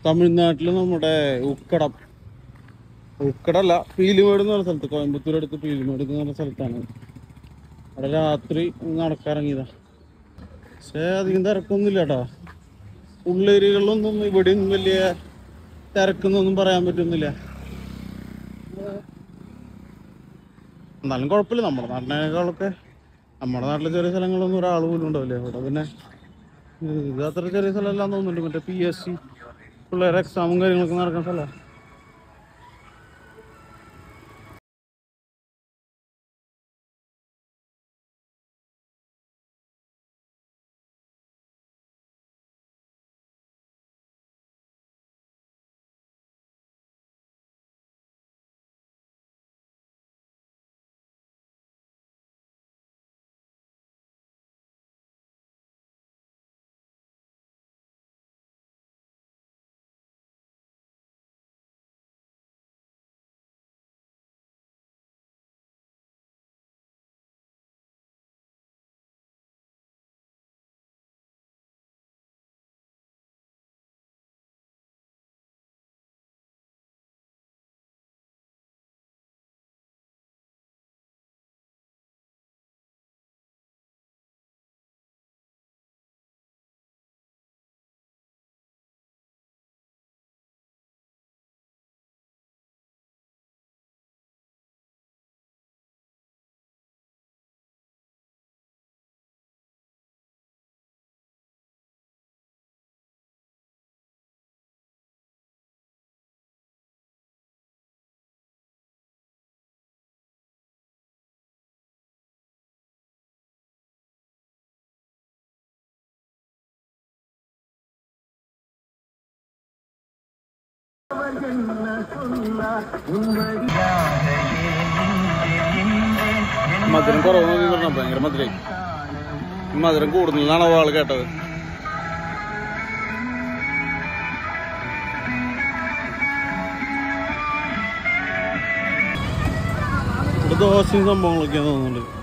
തമിഴ്നാട്ടിൽ നമ്മുടെ ഉക്കടം ഉക്കടല്ല പീലിമേട് എന്ന് പറഞ്ഞ സ്ഥലത്ത് കോയമ്പത്തൂർ അടുത്ത് പീലിമേട് എന്ന് പറഞ്ഞ സ്ഥലത്താണ് അവിടെ രാത്രി നടക്കിറങ്ങിയതാ പക്ഷേ അധികം തിരക്കൊന്നുമില്ല കേട്ടോ ഉള്ളേരിയകളിലൊന്നും ഇവിടെയൊന്നും വലിയ തിരക്കുന്നൊന്നും പറയാൻ പറ്റുന്നില്ല എന്നാലും കുഴപ്പമില്ല നമ്മുടെ നാട്ടിനേക്കാളൊക്കെ നമ്മുടെ നാട്ടിലെ ചെറിയ സ്ഥലങ്ങളൊന്നും ഒരാൾ പോലും ഉണ്ടാവില്ല ഇവിടെ പിന്നെ ഇത് അത്ര ചെറിയ സ്ഥലമല്ലാന്ന് തോന്നുന്നുണ്ട് മറ്റേ പി എസ് സി പിള്ളേരെ എക്സാമും കാര്യങ്ങളൊക്കെ നടക്കുന്ന സ്ഥലമാണ് മധുരം കുറവെന്ന് പറഞ്ഞ ഭയങ്കര മധുരമായി മധുരം കൂടുതലാണ് ആൾ കേട്ടത് ഇവിടെ ദോശയും സംഭവങ്ങളൊക്കെയാണ് തോന്നുന്നുണ്ട്